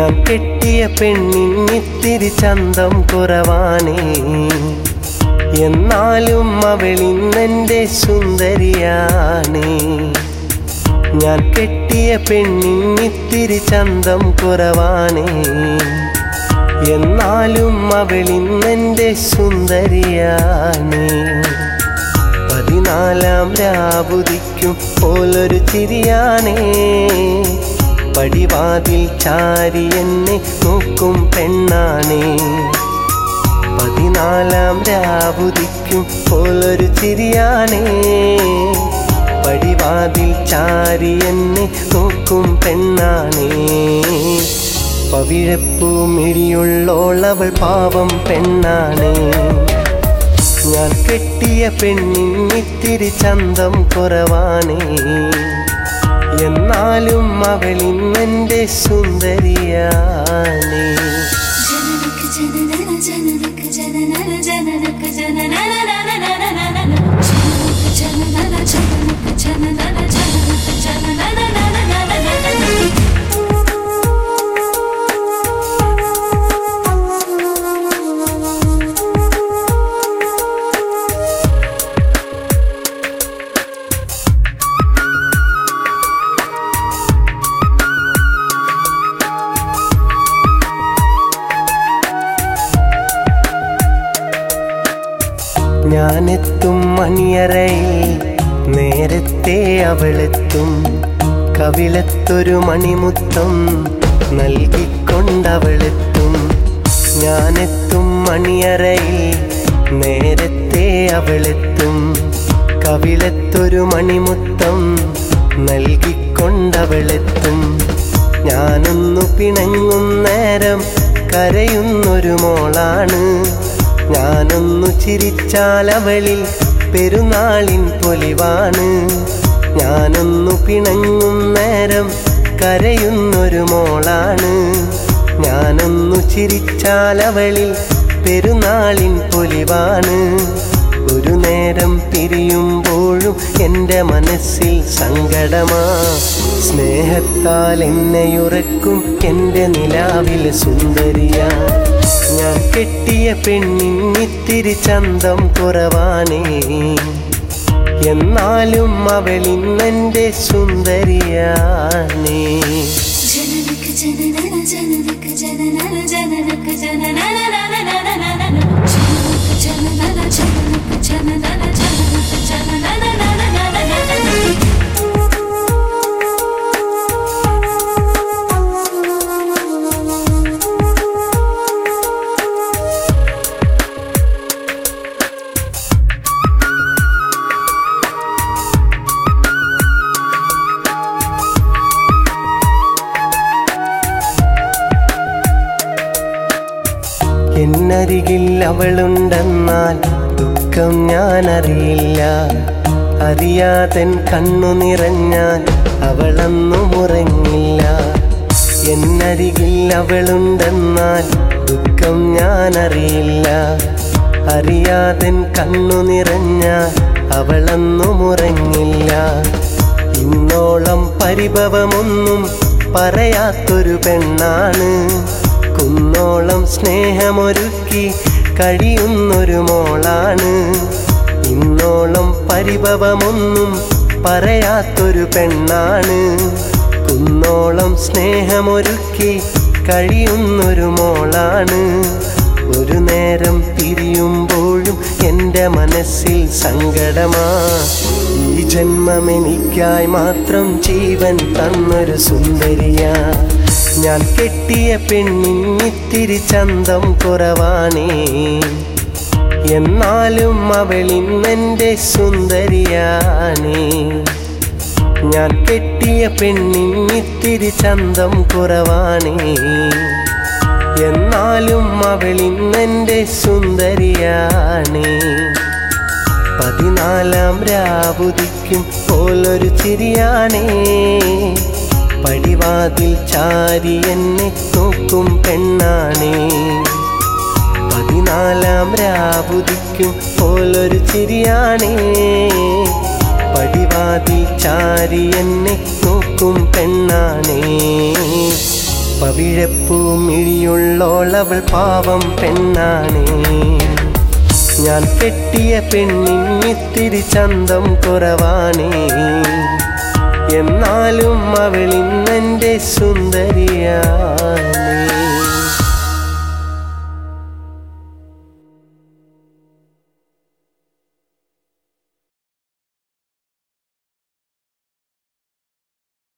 ഞാൻ കെട്ടിയ പെണ്ണിന്നിത്തിരി ചന്തം കുറവാണേ എന്നാലും അവളിന്നെൻ്റെ സുന്ദരിയാണേ ഞാൻ കെട്ടിയ പെണ്ണിന്നിത്തിരി ചന്തം കുറവാണേ എന്നാലും അവളിന്നെൻ്റെ സുന്ദരിയാണേ പതിനാലാം രാവുദിക്കും പോലൊരു ചിരിയാണേ പടിവാതിൽ ചാരി എന്നെ നോക്കും പെണ്ണാണേ പതിനാലാം രാവുദിക്കും പോലൊരു ചിരിയാണേ പടിവാതിൽ ചാരി എന്നെ നോക്കും പെണ്ണാണേ പവിഴപ്പൂ മിഴിയുള്ളോളവൾ പാവം പെണ്ണാണേ ഞാൻ കെട്ടിയ പെണ്ണിന്നിത്തിരി ചന്തം കുറവാണേ എന്നാലും അവളിന്നെൻ്റെ സുന്ദരിയാണേ ജനനക ജനനന ജനനക ജനനന ജനനക ജനനനനനനനനനന. ജനനക ജനനന ജനനക ജനനന ജനനക ജനനനനനനനനന. ഞാനെത്തും മണിയറയിൽ നേരത്തെ അവളെത്തും കവിളത്തൊരു മണിമുത്തം നൽകിക്കൊണ്ടവളെത്തും ഞാനെത്തും മണിയറയിൽ നേരത്തെ അവളെത്തും കവിളത്തൊരു മണിമുത്തം നൽകിക്കൊണ്ടവളെത്തും ഞാനൊന്നു പിണങ്ങും നേരം കരയുന്നൊരു മോളാണ് ഞാനൊന്നു ചിരിച്ചാൽ അവളിൽ പെരുന്നാളിൻ പൊലിവാണ് ഞാനൊന്നു പിണങ്ങും നേരം കരയുന്നൊരു മോളാണ് ഞാനൊന്നു ചിരിച്ചാൽ അവളിൽ പെരുന്നാളിൻ പൊലിവാണ് ഒരു നേരം പിരിയുമ്പോഴും എൻ്റെ മനസ്സിൽ സങ്കടമാ സ്നേഹത്താൽ എന്നെയുറക്കും എൻ്റെ നിലാവിൽ സുന്ദരിയാ ഞാൻ കെട്ടിയ പെണ്ണിന്നിത്തിരി ചന്തം കുറവാണേ എന്നാലും അവളിന്നെൻ്റെ സുന്ദരിയാണേ ജനനക ജനനന ജനനക ജനനന ജനനക ജനനനനനനനനന. ജനനക ജനനന ജനനക ജനനന ജനനക ജനനനനനനനനന. എന്നരികിൽ അവളുണ്ടെന്നാൽ ദുഃഖം ഞാൻ അറിയില്ല അറിയാതൻ കണ്ണു നിറഞ്ഞാൽ അവളൊന്നും ഉറങ്ങില്ല എന്നരികിൽ അവളുണ്ടെന്നാൽ ദുഃഖം ഞാൻ അറിയില്ല അറിയാതൻ കണ്ണു നിറഞ്ഞാൽ അവളൊന്നും ഉറങ്ങില്ല ഇന്നോളം പരിഭവമൊന്നും പറയാത്തൊരു പെണ്ണാണ് കുന്നോളം സ്നേഹമൊരുക്കി കഴിയുന്നൊരു മോളാണ് ഇന്നോളം പരിഭവമൊന്നും പറയാത്തൊരു പെണ്ണാണ് കുന്നോളം സ്നേഹമൊരുക്കി കഴിയുന്നൊരു മോളാണ് ഒരു നേരം പിരിയുമ്പോഴും എൻ്റെ മനസ്സിൽ സങ്കടമാ ഈ ജന്മം എനിക്കായി മാത്രം ജീവൻ തന്നൊരു സുന്ദരിയാ ഞാൻ കെട്ടിയ പെണ്ണിന്നിത്തിരി ചന്തം കുറവാണേ എന്നാലും അവളിന്നെൻ്റെ സുന്ദരിയാണേ ഞാൻ കെട്ടിയ പെണ്ണിന്നിത്തിരി ചന്തം കുറവാണേ എന്നാലും അവളിന്നെൻ്റെ സുന്ദരിയാണേ പതിനാലാം രാവുദിക്കും പോലൊരു ചിരിയാണേ പടിവാതിൽ ചാരി എന്നെ നോക്കും പെണ്ണാണേ പതിനാലാം രാവുദിക്കും പോലൊരു ചിരിയാണേ പടിവാതിൽ ചാരി എന്നെ നോക്കും പെണ്ണാണേ പവിഴ ഈഴപ്പൂ മിഴിയുള്ളോളവൾ പാവം പെണ്ണാണേ ഞാൻ കെട്ടിയ പെണ്ണിന്നിത്തിരി ചന്തം കുറവാണേ എന്നാലും അവളിന്നെൻ്റെ സുന്ദരിയാണ്